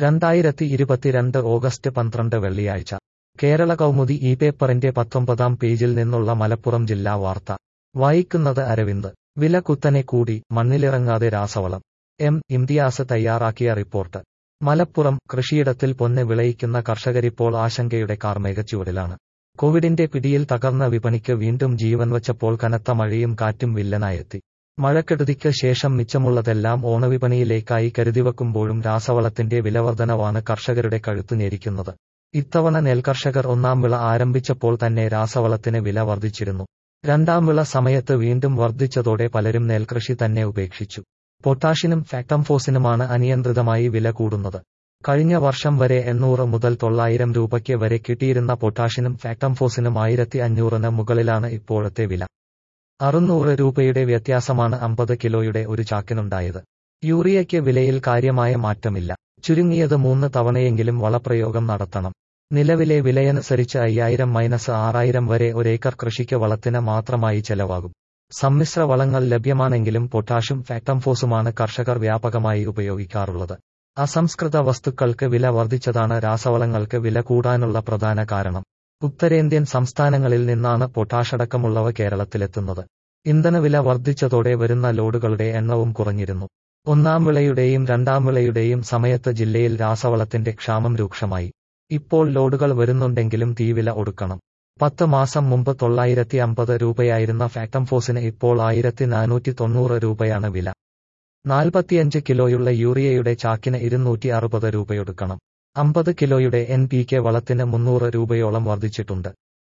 രണ്ടായിരത്തി ഇരുപത്തിരണ്ട് ഓഗസ്റ്റ് പന്ത്രണ്ട് വെള്ളിയാഴ്ച കേരള കൗമുദി ഈ പേപ്പറിന്റെ പത്തൊമ്പതാം പേജിൽ നിന്നുള്ള മലപ്പുറം ജില്ലാ വാർത്ത വായിക്കുന്നത് അരവിന്ദ് വില കുത്തനെ കൂടി മണ്ണിലിറങ്ങാതെ രാസവളം എം ഇംതിയാസ് തയ്യാറാക്കിയ റിപ്പോർട്ട് മലപ്പുറം കൃഷിയിടത്തിൽ പൊന്ന് വിളയിക്കുന്ന കർഷകരിപ്പോൾ ആശങ്കയുടെ കാർമേഘച്ചുവടിലാണ് കോവിഡിന്റെ പിടിയിൽ തകർന്ന വിപണിക്ക് വീണ്ടും ജീവൻ വച്ചപ്പോൾ കനത്ത മഴയും കാറ്റും വില്ലനായെത്തി മഴക്കെടുതിക്ക് ശേഷം മിച്ചമുള്ളതെല്ലാം ഓണവിപണിയിലേക്കായി കരുതിവെക്കുമ്പോഴും രാസവളത്തിന്റെ വിലവർധനവാണ് കർഷകരുടെ കഴുത്തു ഞെരിക്കുന്നത് ഇത്തവണ നെൽകർഷകർ ഒന്നാം വിള ആരംഭിച്ചപ്പോൾ തന്നെ രാസവളത്തിന് വില വർദ്ധിച്ചിരുന്നു രണ്ടാം വിള സമയത്ത് വീണ്ടും വർദ്ധിച്ചതോടെ പലരും നെൽകൃഷി തന്നെ ഉപേക്ഷിച്ചു പൊട്ടാഷിനും ഫാക്ടംഫോസിനുമാണ് അനിയന്ത്രിതമായി വില കൂടുന്നത് കഴിഞ്ഞ വർഷം വരെ എണ്ണൂറ് മുതൽ തൊള്ളായിരം രൂപയ്ക്ക് വരെ കിട്ടിയിരുന്ന പൊട്ടാഷിനും ഫാക്ടംഫോസിനും ആയിരത്തി അഞ്ഞൂറിന് മുകളിലാണ് ഇപ്പോഴത്തെ വില അറുന്നൂറ് രൂപയുടെ വ്യത്യാസമാണ് അമ്പത് കിലോയുടെ ഒരു ചാക്കിനുണ്ടായത് യൂറിയയ്ക്ക് വിലയിൽ കാര്യമായ മാറ്റമില്ല ചുരുങ്ങിയത് മൂന്ന് തവണയെങ്കിലും വളപ്രയോഗം നടത്തണം നിലവിലെ വിലയനുസരിച്ച് അയ്യായിരം മൈനസ് ആറായിരം വരെ ഒരേക്കർ കൃഷിക്ക് വളത്തിന് മാത്രമായി ചെലവാകും സമ്മിശ്ര വളങ്ങൾ ലഭ്യമാണെങ്കിലും പൊട്ടാഷും ഫാക്ടംഫോസുമാണ് കർഷകർ വ്യാപകമായി ഉപയോഗിക്കാറുള്ളത് അസംസ്കൃത വസ്തുക്കൾക്ക് വില വർദ്ധിച്ചതാണ് രാസവളങ്ങൾക്ക് വില കൂടാനുള്ള പ്രധാന കാരണം ഉത്തരേന്ത്യൻ സംസ്ഥാനങ്ങളിൽ നിന്നാണ് പൊട്ടാഷടക്കമുള്ളവ കേരളത്തിലെത്തുന്നത് ഇന്ധനവില വർദ്ധിച്ചതോടെ വരുന്ന ലോഡുകളുടെ എണ്ണവും കുറഞ്ഞിരുന്നു ഒന്നാം വിളയുടെയും രണ്ടാം വിളയുടെയും സമയത്ത് ജില്ലയിൽ രാസവളത്തിന്റെ ക്ഷാമം രൂക്ഷമായി ഇപ്പോൾ ലോഡുകൾ വരുന്നുണ്ടെങ്കിലും തീവില ഒടുക്കണം പത്ത് മാസം മുമ്പ് തൊള്ളായിരത്തി അമ്പത് രൂപയായിരുന്ന ഫാക്ടംഫോസിന് ഇപ്പോൾ ആയിരത്തി നാനൂറ്റി തൊണ്ണൂറ് രൂപയാണ് വില നാൽപ്പത്തിയഞ്ച് കിലോയുള്ള യൂറിയയുടെ ചാക്കിന് ഇരുന്നൂറ്റി അറുപത് രൂപയൊടുക്കണം അമ്പത് കിലോയുടെ എൻ പി കെ വളത്തിന് മുന്നൂറ് രൂപയോളം വർദ്ധിച്ചിട്ടുണ്ട്